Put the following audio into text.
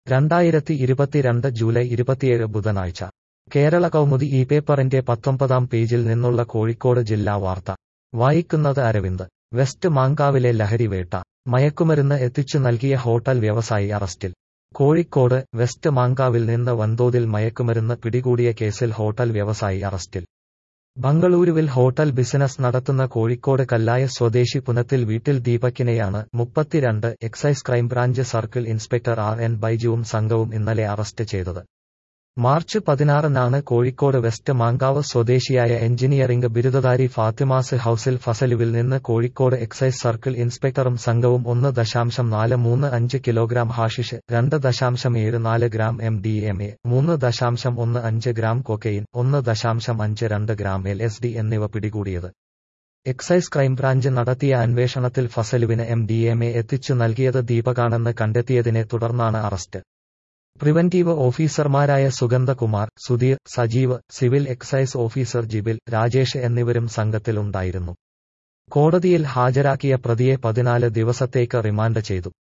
രണ്ടായിരത്തി ഇരുപത്തിരണ്ട് ജൂലൈ ഇരുപത്തിയേഴ് ബുധനാഴ്ച കേരള കൗമുദി ഈ പേപ്പറിന്റെ പത്തൊമ്പതാം പേജിൽ നിന്നുള്ള കോഴിക്കോട് ജില്ലാ വാർത്ത വായിക്കുന്നത് അരവിന്ദ് വെസ്റ്റ് മാങ്കാവിലെ ലഹരിവേട്ട മയക്കുമരുന്ന് എത്തിച്ചു നൽകിയ ഹോട്ടൽ വ്യവസായി അറസ്റ്റിൽ കോഴിക്കോട് വെസ്റ്റ് മാങ്കാവിൽ നിന്ന് വൻതോതിൽ മയക്കുമരുന്ന് പിടികൂടിയ കേസിൽ ഹോട്ടൽ വ്യവസായി അറസ്റ്റിൽ ബംഗളൂരുവിൽ ഹോട്ടൽ ബിസിനസ് നടത്തുന്ന കോഴിക്കോട് കല്ലായ സ്വദേശി പുനത്തിൽ വീട്ടിൽ ദീപക്കിനെയാണ് മുപ്പത്തിരണ്ട് excise crime branch circle inspector R N ബൈജുവും സംഘവും ഇന്നലെ അറസ്റ്റ് ചെയ്തത് മാർച്ച് പതിനാറിനാണ് കോഴിക്കോട് വെസ്റ്റ് മാങ്കാവ് സ്വദേശിയായ എഞ്ചിനീയറിംഗ് ബിരുദധാരി ഫാത്തിമാസ് ഹൌസിൽ ഫസലുവിൽ നിന്ന് കോഴിക്കോട് എക്സൈസ് സർക്കിൾ ഇൻസ്പെക്ടറും സംഘവും ഒന്ന് ദശാംശം നാല് മൂന്ന് അഞ്ച് കിലോഗ്രാം ഹാഷിഷ് രണ്ട് ദശാംശം ഏഴ് നാല് gram M D M A മൂന്ന് ദശാംശം ഒന്ന് അഞ്ച് ഗ്രാം കൊക്കൈൻ ഒന്ന് ദശാംശം അഞ്ച് രണ്ട് ഗ്രാം എൽ എസ് ഡി എന്നിവ പിടികൂടിയത് എക്സൈസ് ക്രൈംബ്രാഞ്ച് നടത്തിയ അന്വേഷണത്തിൽ ഫസലുവിന് എം ഡി എം എ എത്തിച്ചു നൽകിയത് ദീപകാണെന്ന് കണ്ടെത്തിയതിനെ തുടർന്നാണ് അറസ്റ്റ് പ്രിവന്റീവ് ഓഫീസർമാരായ Sugandhakumar Sudheer Sajeev civil excise officer Jibil Rajesh എന്നിവരും സംഘത്തിലുണ്ടായിരുന്നു കോടതിയിൽ ഹാജരാക്കിയ പ്രതിയെ പതിനാല് ദിവസത്തേക്ക് റിമാൻഡ് ചെയ്തു